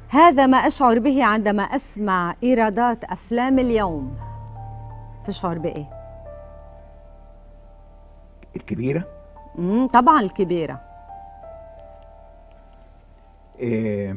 هذا ما أشعر به عندما أسمع إيرادات أفلام اليوم تشعر بإيه؟ الكبيره مم طبعا الكبيرة آه،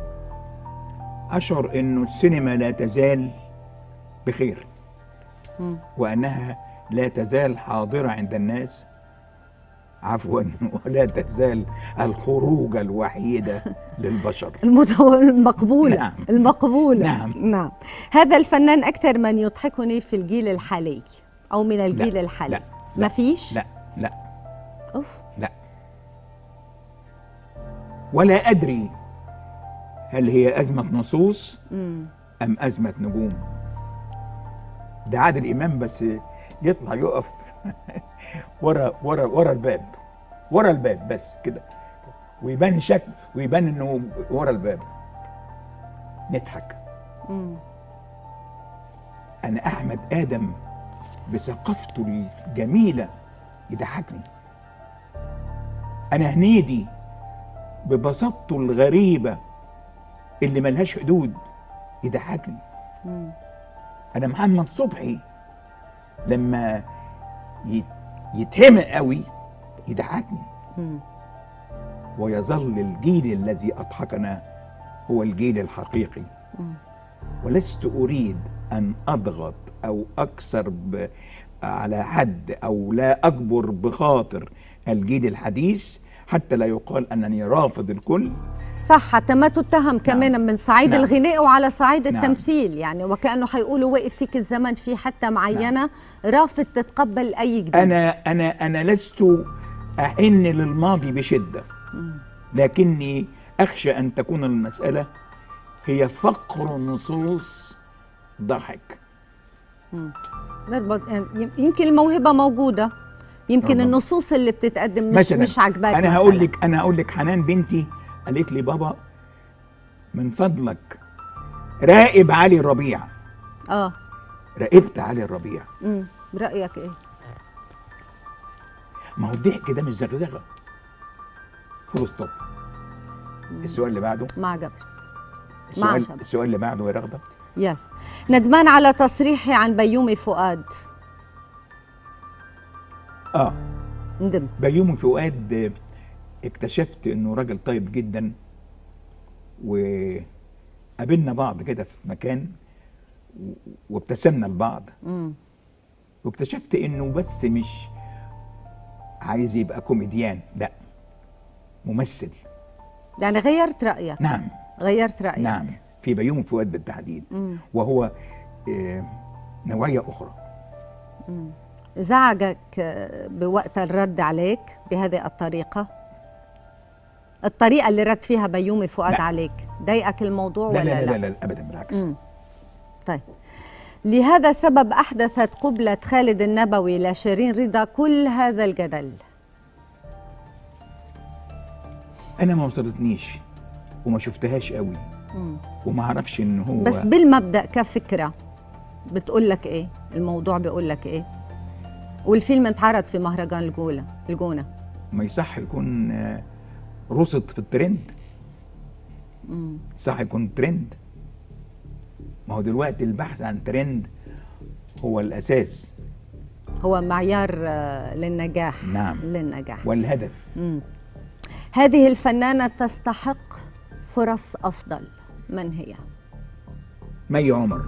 اشعر انه السينما لا تزال بخير مم. وانها لا تزال حاضره عند الناس عفوا ولا تزال الخروجه الوحيده للبشر المتو... المقبولة نعم. المقبولة نعم. نعم هذا الفنان أكثر من يضحكني في الجيل الحالي أو من الجيل لا، الحالي لا، ما لا، فيش؟ لا لا أوف لا ولا ادري هل هي ازمه نصوص مم. ام ازمه نجوم ده عادل امام بس يطلع يقف ورا ورا ورا الباب ورا الباب بس كده ويبان شكل ويبان انه ورا الباب نضحك مم. انا احمد ادم بثقافته الجميله يضحكني انا هنيدي ببساطته الغريبه اللي ملهاش حدود يضحكني مم. انا محمد صبحي لما يت- يتهمق قوي يضحكني مم. ويظل الجيل الذي اضحكنا هو الجيل الحقيقي مم. ولست اريد ان اضغط او اكسر ب... على حد او لا اجبر بخاطر الجيل الحديث حتى لا يقال انني رافض الكل صح حتى ما تتهم كمان من صعيد نعم. الغناء وعلى صعيد نعم. التمثيل يعني وكأنه حيقولوا وقف فيك الزمن في حتى معينة رافض تتقبل أي جديد انا انا انا لست احن للماضي بشده لكني اخشى ان تكون المساله هي فقر نصوص ضحك نربط- يعني يمكن الموهبة موجودة يمكن ربما. النصوص اللي بتتقدم مش مثلا مش عاجباك انا مثلاً. هقول لك انا هقول لك حنان بنتي قالت لي بابا من فضلك راقب علي الربيع اه راقبت علي الربيع امم رأيك ايه؟ ما هو الضحك ده مش زغزغه فول ستوب السؤال اللي بعده ما عجبش ما السؤال عجبك السؤال اللي بعده يا رغده يلا ندمان على تصريحي عن بيومي فؤاد اه ندمت بيومي فؤاد آه، اكتشفت انه راجل طيب جدا وقابلنا بعض كده في مكان و- وابتسمنا لبعض امم واكتشفت انه بس مش عايز يبقى كوميديان لا ممثل يعني غيرت رأيك نعم غيرت رأيك نعم في بيومي فؤاد بالتحديد مم. وهو آه، نوعية أخرى زعجك آه، بوقت الرد عليك بهذه الطريقة الطريقة اللي رد فيها بيومي فؤاد لا. عليك ضايقك الموضوع لا ولا لا لا, لا, لا أبدا بالعكس مم. طيب لهذا السبب أحدثت قبلة خالد النبوي لشيرين رضا كل هذا الجدل أنا ما وصلتنيش وما شفتهاش قوي مم. وما أعرفش إن هو بس بالمبدأ كفكرة بتقول لك إيه الموضوع بيقول لك إيه والفيلم اتعرض في مهرجان الجولة الجونة ما يصح يكون آه، رصد في الترند مم. صح يكون ترند ما هو دلوقتي البحث عن ترند هو الأساس هو معيار آه، للنجاح نعم. للنجاح والهدف مم. هذه الفنانة تستحق فرص أفضل من هي؟ مي عمر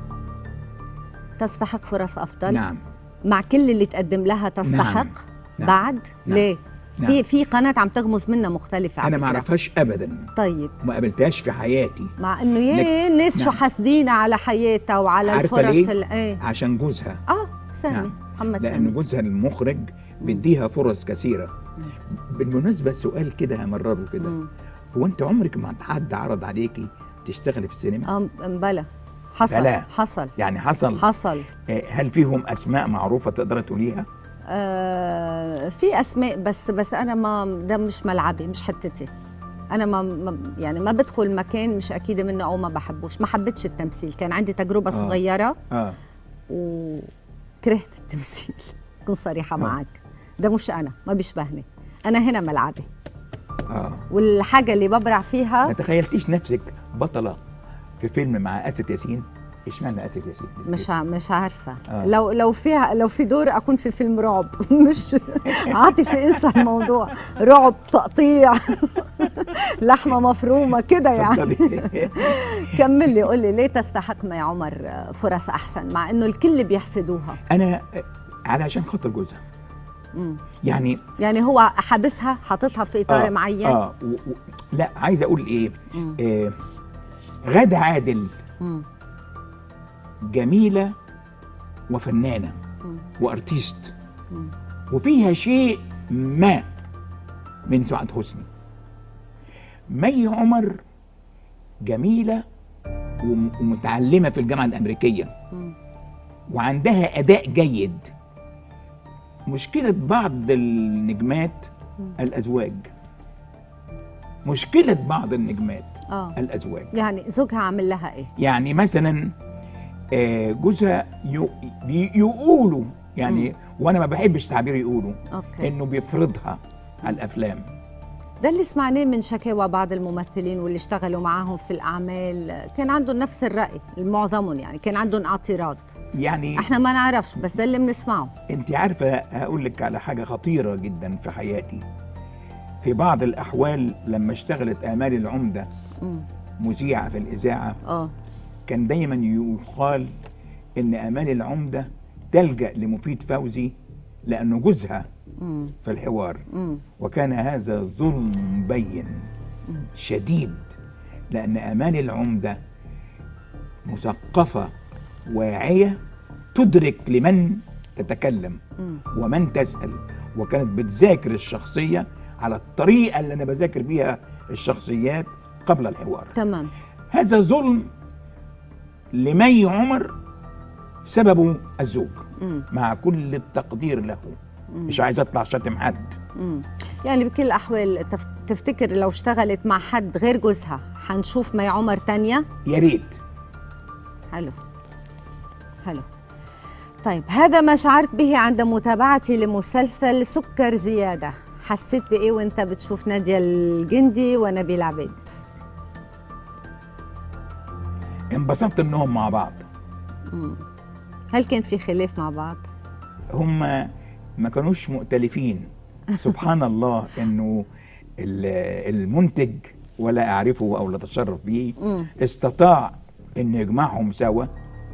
تستحق فرص أفضل؟ نعم مع كل اللي تقدم لها تستحق؟ نعم. بعد؟ نعم. ليه؟ نعم. في في قناة عم تغمز منها مختلفة على أنا ما فكرة. أعرفش أبدا طيب وما قابلتهاش في حياتي مع انه يا الناس شو نعم. حاسدين على حياتها وعلى عارفة الفرص ليه؟ ال- ايه عشان جوزها اه سامي نعم. محمد لأن سامي جوزها المخرج بيديها فرص كثيرة بالمناسبة سؤال كده همرره كده مم. هو أنت عمرك ما حد عرض عليكي تشتغلي في السينما؟ اه مبلا حصل بلا. حصل يعني حصل حصل آه، هل فيهم أسماء معروفة تقدر تقوليها؟ آه في اسماء بس بس انا ما ده مش ملعبي مش حتتي انا ما ما- يعني ما بدخل مكان مش اكيده منه او ما بحبوش ما حبيتش التمثيل كان عندي تجربه آه. صغيره آه وكرهت التمثيل كن صريحه آه. معك ده مش انا ما بيشبهني انا هنا ملعبي اه والحاجه اللي ببرع ما فيها تخيلتيش نفسك بطله في فيلم مع اسد ياسين اشمعنى اسد ياسين مش ع- مش عارفه آه. لو لو فيها لو في دور اكون في فيلم رعب مش عاطفي انسى الموضوع رعب تقطيع لحمه مفرومه كده يعني اتفضلي. كمل لي قول لي ليه تستحق مي عمر فرص احسن مع انه الكل بيحسدوها انا علشان خاطر جوزها مم. يعني يعني هو حابسها حاططها في اطار آه معين اه و... و... لا عايز اقول ايه مم. آه غادة عادل مم. جميله وفنانه مم. وارتيست مم. وفيها شيء ما من سعاد حسني مي عمر جميله وم- ومتعلمه في الجامعه الامريكيه مم. وعندها اداء جيد مشكله بعض النجمات الازواج مشكله بعض النجمات اه الازواج يعني زوجها عامل لها ايه؟ يعني مثلا آه، جوزها يو- بي- يقولوا يعني وانا ما بحبش تعبير يقولوا اوكي انه بيفرضها على الافلام ده اللي سمعناه من شكاوى بعض الممثلين واللي اشتغلوا معاهم في الاعمال كان عندهم نفس الراي معظمهم يعني كان عندهم اعتراض يعني احنا ما نعرفش بس ده اللي بنسمعه انت عارفه هقول لك على حاجه خطيره جدا في حياتي في بعض الاحوال لما اشتغلت امال العمده مم. مذيعه في الاذاعه اه كان دايما يقال ان امال العمده تلجا لمفيد فوزي لانه جوزها مم. في الحوار مم. وكان هذا ظلم بين شديد لأن أمان العمدة مثقفة واعية تدرك لمن تتكلم مم. ومن تسأل وكانت بتذاكر الشخصية على الطريقة اللي أنا بذاكر بيها الشخصيات قبل الحوار تمام هذا ظلم لمي عمر سببه الزوج مم. مع كل التقدير له مش عايز اطلع شاتم حد مم. يعني بكل الاحوال تف... تفتكر لو اشتغلت مع حد غير جوزها حنشوف مي عمر تانية يا ريت حلو حلو طيب هذا ما شعرت به عند متابعتي لمسلسل سكر زيادة حسيت بإيه وانت بتشوف نادية الجندي ونبيل عبيد انبسطت انهم مع بعض هل كان في خلاف مع بعض؟ هم ما كانوش مؤتلفين سبحان الله انه ال- المنتج ولا اعرفه او لا اتشرف به مم. استطاع انه يجمعهم سوا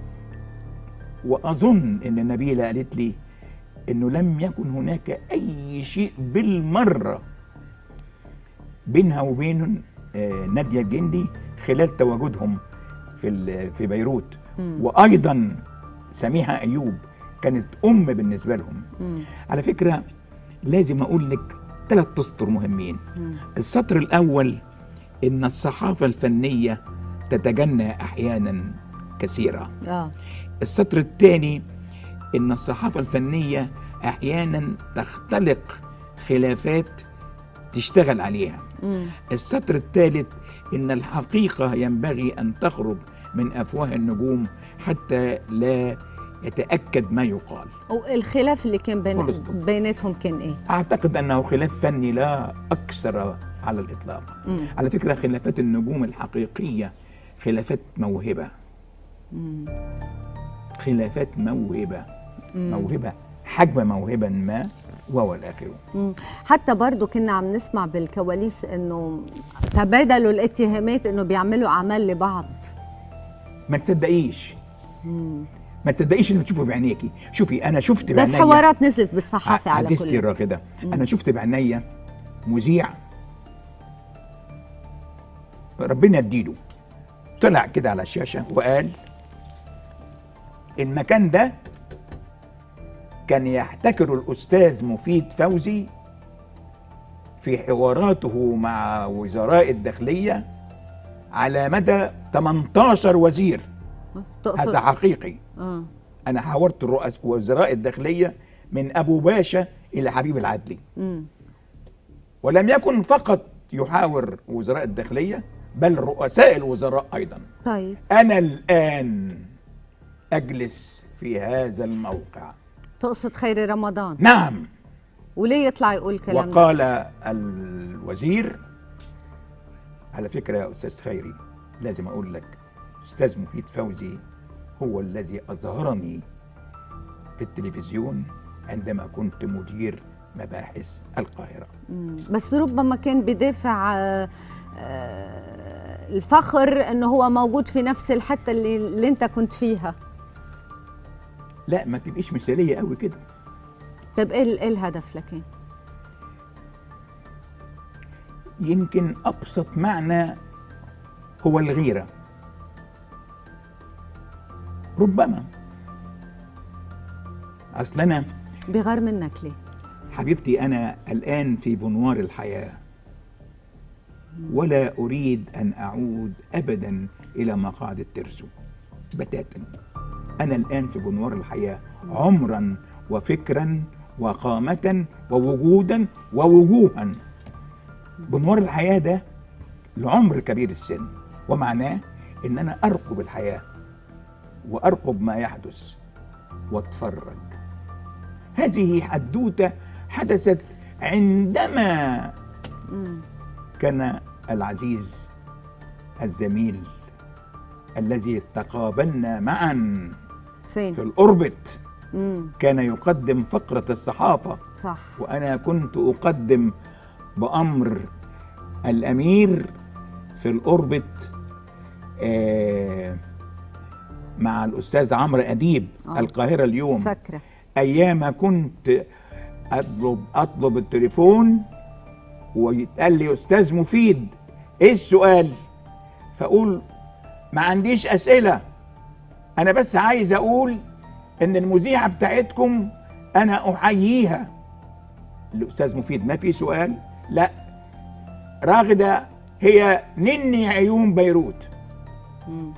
واظن ان نبيله قالت لي انه لم يكن هناك اي شيء بالمره بينها وبين آه، ناديه الجندي خلال تواجدهم في ال- في بيروت مم. وايضا سميحه ايوب كانت ام بالنسبه لهم مم. على فكره لازم اقول لك ثلاث اسطر مهمين مم. السطر الاول ان الصحافه الفنيه تتجنى احيانا كثيرا اه السطر الثاني ان الصحافه الفنيه احيانا تختلق خلافات تشتغل عليها مم. السطر الثالث ان الحقيقه ينبغي ان تخرج من افواه النجوم حتى لا يتاكد ما يقال والخلاف اللي كان بين بالضبط. بيناتهم كان ايه؟ اعتقد انه خلاف فني لا اكثر على الاطلاق مم. على فكره خلافات النجوم الحقيقيه خلافات موهبه مم. خلافات موهبه مم. موهبه حجم موهبه ما وهو الاخر مم. حتى برضو كنا عم نسمع بالكواليس انه تبادلوا الاتهامات انه بيعملوا اعمال لبعض ما تصدقيش مم. ما تصدقيش اللي بتشوفه بعينيكي شوفي انا شفت ده في بعينيا حوارات نزلت بالصحافه على عزيزتي كل الراغده انا شفت بعينيا مذيع ربنا يديله طلع كده على الشاشه وقال المكان ده كان يحتكر الاستاذ مفيد فوزي في حواراته مع وزراء الداخليه على مدى 18 وزير هذا تقصد حقيقي اه انا حاورت الرؤس وزراء الداخليه من ابو باشا الى حبيب العدلي مم. ولم يكن فقط يحاور وزراء الداخليه بل رؤساء الوزراء ايضا طيب انا الان اجلس في هذا الموقع تقصد خيري رمضان نعم وليه يطلع يقول كلام ده؟ وقال الوزير على فكرة يا أستاذ خيري لازم أقول لك أستاذ مفيد فوزي هو الذي أظهرني في التلفزيون عندما كنت مدير مباحث القاهرة مم. بس ربما كان بدافع آه، آه، الفخر انه هو موجود في نفس الحته اللي, اللي انت كنت فيها لا ما تبقيش مثالية قوي كده طيب ايه ال- إيه الهدف لكن يمكن أبسط معنى هو الغيرة ربما أصل أنا بغار منك ليه حبيبتي أنا الآن في بنوار الحياة ولا أريد أن أعود أبدا إلى مقاعد الترسو بتاتا أنا الآن في بنوار الحياة عمرا وفكرا وقامة ووجودا ووجوها بنوار الحياة ده لعمر كبير السن ومعناه إن أنا أرقب الحياة وأرقب ما يحدث واتفرج هذه حدوتة حدثت عندما مم. كان العزيز الزميل الذي تقابلنا معا فين في الأوربت مم. كان يقدم فقرة الصحافة صح وأنا كنت أقدم بأمر الأمير في الأوربت آه مع الأستاذ عمرو أديب آه. القاهرة اليوم فاكره ايام كنت اطلب اطلب التليفون ويتقال لي استاذ مفيد ايه السؤال فاقول ما عنديش اسئله انا بس عايز اقول ان المذيعه بتاعتكم انا احييها الاستاذ مفيد ما في سؤال لا راغده هي نني عيون بيروت مم.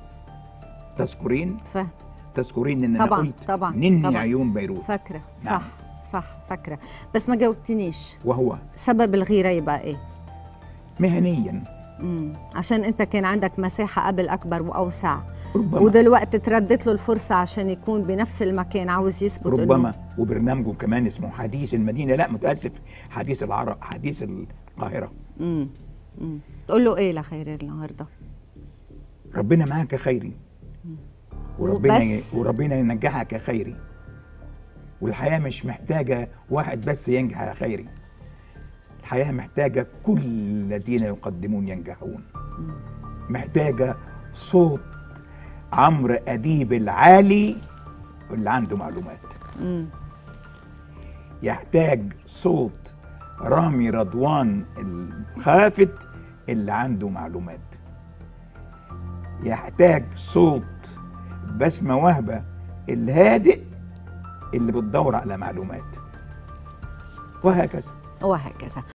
تذكرين فاهم تذكرين ان انا طبعاً، قلت طبعاً، نني طبعاً. عيون بيروت فاكره نعم. صح صح فاكره بس ما جاوبتنيش وهو سبب الغيره يبقى ايه مهنيا مم. عشان انت كان عندك مساحه قبل اكبر واوسع ربما ودلوقتي تردت له الفرصه عشان يكون بنفس المكان عاوز يثبت ربما إنه- وبرنامجه كمان اسمه حديث المدينه لا متاسف حديث العرب حديث القاهره مم. مم. تقول له ايه لخير النهارده ربنا معاك يا خيري وربنا وبس. وربنا ينجحك يا خيري والحياه مش محتاجه واحد بس ينجح يا خيري الحياه محتاجه كل الذين يقدمون ينجحون محتاجه صوت عمرو اديب العالي اللي عنده معلومات مم. يحتاج صوت رامي رضوان الخافت اللي عنده معلومات يحتاج صوت بسمة وهبة الهادئ اللي بتدور على معلومات وهكذا وهكذا